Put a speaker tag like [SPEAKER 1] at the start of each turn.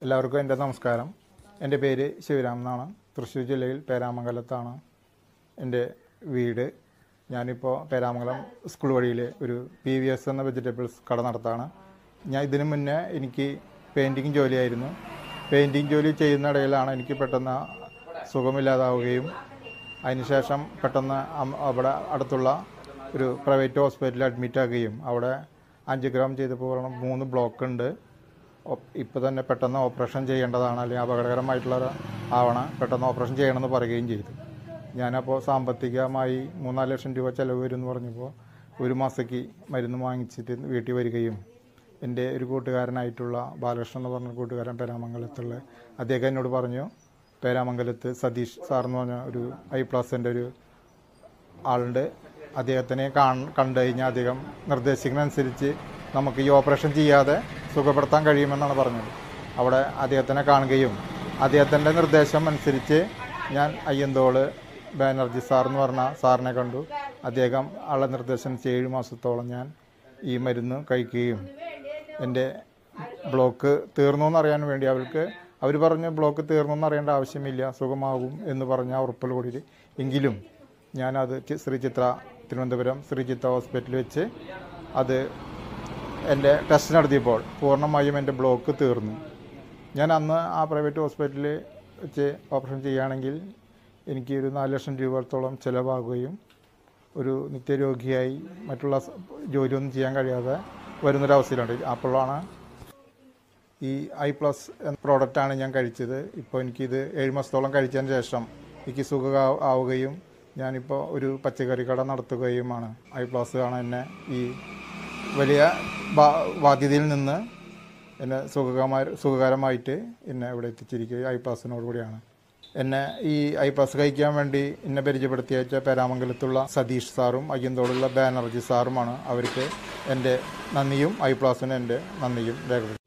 [SPEAKER 1] എല്ലാവർക്കും എൻ്റെ നമസ്കാരം എൻ്റെ പേര് ശിവരാം എന്നാണ് തൃശ്ശൂർ ജില്ലയിൽ പേരാമംഗലത്താണ് എൻ്റെ വീട് ഞാനിപ്പോൾ പേരാമംഗലം സ്കൂൾ വഴിയിൽ ഒരു പി വി എസ് എന്ന വെജിറ്റബിൾസ് കട നടത്താണ് ഞാൻ ഇതിനു മുന്നേ എനിക്ക് പെയിൻറ്റിങ് ജോലിയായിരുന്നു പെയിൻറ്റിങ് ജോലി ചെയ്യുന്ന ഇടയിലാണ് എനിക്ക് പെട്ടെന്ന് സുഖമില്ലാതാവുകയും അതിനുശേഷം പെട്ടെന്ന് അം- അവിടെ അടുത്തുള്ള ഒരു പ്രൈവറ്റ് ഹോസ്പിറ്റലിൽ അഡ്മിറ്റ് ആക്കുകയും അവിടെ ആൻജിയോഗ്രാം ചെയ്തപ്പോൾ പറഞ്ഞു മൂന്ന് ബ്ലോക്ക് ഉണ്ട് ഇപ്പോൾ തന്നെ പെട്ടെന്ന് ഓപ്പറേഷൻ ചെയ്യേണ്ടതാണ് അല്ലെങ്കിൽ അപകടകരമായിട്ടുള്ള ഒരു ആവണം പെട്ടെന്ന് ഓപ്പറേഷൻ ചെയ്യണമെന്ന് പറയുകയും ചെയ്തു ഞാനപ്പോൾ സാമ്പത്തികമായി മൂന്നാല് ലക്ഷം രൂപ ചിലവ് വരും എന്ന് പറഞ്ഞപ്പോൾ ഒരു മാസത്തേക്ക് മരുന്ന് വാങ്ങിച്ചിട്ട് വീട്ടിൽ വരികയും എൻ്റെ ഒരു കൂട്ടുകാരനായിട്ടുള്ള ബാലകൃഷ്ണൻ എന്ന് പറഞ്ഞ കൂട്ടുകാരൻ പേരാമംഗലത്തുള്ള അദ്ദേഹം എന്നോട് പറഞ്ഞു പേരാമംഗലത്ത് സതീഷ് സാർ എന്ന് പറഞ്ഞ ഒരു ഐ പ്ലസിൻ്റെ ഒരു ആളുണ്ട് അദ്ദേഹത്തിനെ കാൺ കണ്ടു കഴിഞ്ഞാൽ അദ്ദേഹം നിർദ്ദേശിക്കുന്നതനുസരിച്ച് നമുക്ക് ഈ ഓപ്പറേഷൻ ചെയ്യാതെ സുഖപ്പെടുത്താൻ കഴിയുമെന്നാണ് പറഞ്ഞത് അവിടെ അദ്ദേഹത്തിനെ കാണുകയും അദ്ദേഹത്തിൻ്റെ നിർദ്ദേശം അനുസരിച്ച് ഞാൻ അയ്യന്തോള് ബാനർജി സാർ എന്ന് പറഞ്ഞ സാറിനെ കണ്ടു അദ്ദേഹം ആളുടെ നിർദ്ദേശം അനുസരിച്ച് ഏഴ് മാസത്തോളം ഞാൻ ഈ മരുന്ന് കഴിക്കുകയും എൻ്റെ ബ്ലോക്ക് തീർന്നു എന്നറിയാൻ വേണ്ടി അവർക്ക് അവർ പറഞ്ഞു ബ്ലോക്ക് തീർന്നു എന്നറിയേണ്ട ആവശ്യമില്ല സുഖമാകും എന്ന് പറഞ്ഞ ഉറപ്പിൽ കൂടി എങ്കിലും ഞാനത് ചി- ശ്രീ ചിത്ര തിരുവനന്തപുരം ശ്രീ ചിത്ര ഹോസ്പിറ്റലിൽ വെച്ച് അത് എൻ്റെ ടെസ്റ്റ് നടത്തിയപ്പോൾ പൂർണ്ണമായും എൻ്റെ ബ്ലോക്ക് തീർന്നു ഞാൻ അന്ന് ആ പ്രൈവറ്റ് ഹോസ്പിറ്റലിൽ വെച്ച് ഓപ്പറേഷൻ ചെയ്യുകയാണെങ്കിൽ എനിക്ക് ഒരു നാല് ലക്ഷം രൂപത്തോളം ചിലവാകുകയും ഒരു നിത്യരോഗിയായി മറ്റുള്ള സ- ജോലിയൊന്നും ചെയ്യാൻ കഴിയാതെ വരുന്നൊരവസ്ഥയിലുണ്ട് അപ്പോഴാണ് ഈ ഐ പ്ലസ് എന്ന പ്രോഡക്റ്റാണ് ഞാൻ കഴിച്ചത് ഇപ്പോൾ എനിക്കിത് ഏഴ് മാസത്തോളം കഴിച്ചതിന് ശേഷം എനിക്ക് സുഖ ആവുകയും ഞാനിപ്പോൾ ഒരു പച്ചക്കറി കട നടത്തുകയുമാണ് ഐ പ്ലസ് ആണ് എന്നെ ഈ വലിയ ബാ- ബാധ്യതയിൽ നിന്ന് എന്നെ സുഖകരമായ സുഖകരമായിട്ട് എന്നെ ഇവിടെ എത്തിച്ചിരിക്കുക ഐ പ്ലസിനോട് കൂടിയാണ് എന്നെ ഈ ഐ പ്ലസ് കഴിക്കാൻ വേണ്ടി എന്നെ പരിചയപ്പെടുത്തി അയച്ച പേരാമംഗലത്തുള്ള സതീഷ് സാറും അയ്യന്തോടുള്ള ബാനർജി സാറുമാണ് അവർക്ക് എൻ്റെ നന്ദിയും ഐ പ്ലസിന് എൻ്റെ നന്ദിയും രേഖപ്പെടുത്തി